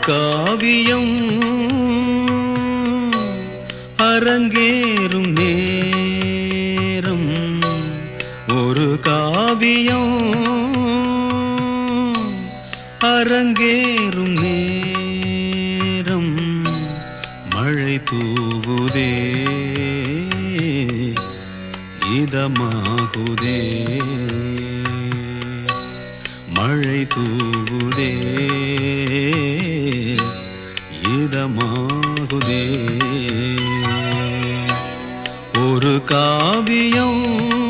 காவியம் அரங்கேறும் நேரம் ஒரு காவியம் அரங்கேறும் நேரம் மழை தூவுதே இதமாகுதே மழை தூவுதே இதமாகுதே ஒரு காவியம்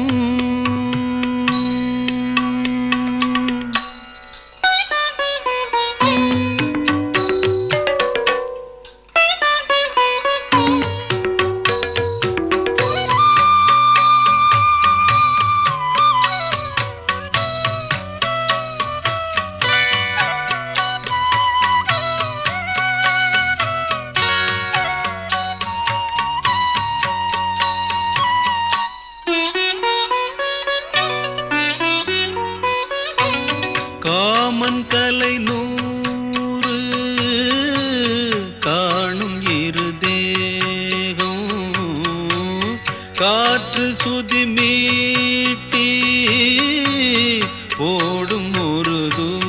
காமன் கலை நூறு காணும் இரு தேகம் காற்று சுதி மீட்டி ஓடும் ஒரு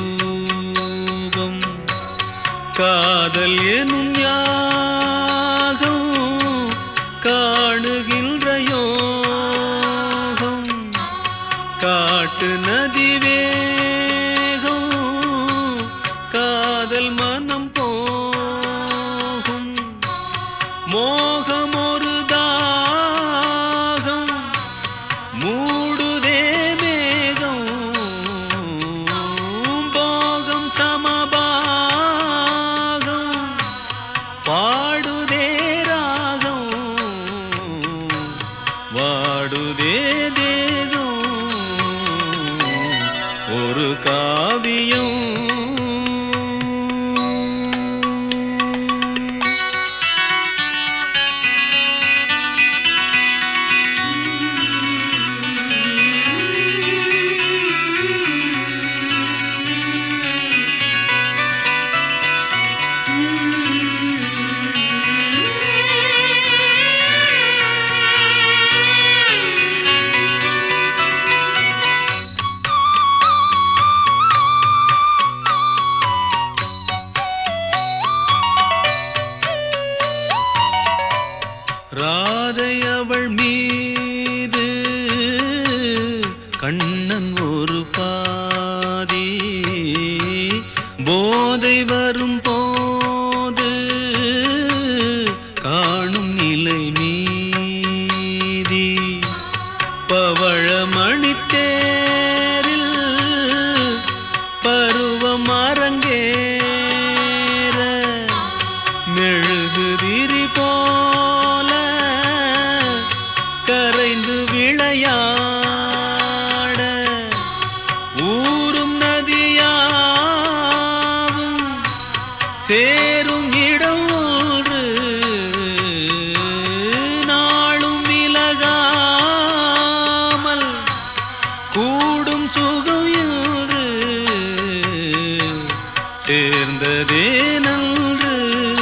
தூபம் காதல் எனும் யாகம் காணுகின்ற யோகம் காட்டு நதி வேகம் காதல் மனம் போகும் மோகம் ஒரு தாகம் மூடுதே மேகம் போகம் சமபாகம் பாடுதே ராகம் வாடுதே தேகம் ஒரு காவியம் ராதை அவள் மீது கண்ணன் ஒரு பாதி போதை வரும் போது காணும் நிலை மீதி பவழமணி தேரில் பருவம் அரங்கேற மெழுகுதிரி போல கரைந்து விளையாட ஊரும் நதியாவும் சேரும் இடம் ஒன்று நாளும் விலகாமல் கூடும் சுகம் என்று சேர்ந்ததே நன்று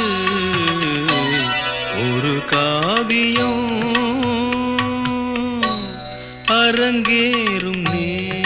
ஒரு காவியம் அரங்கேறும் நேரம்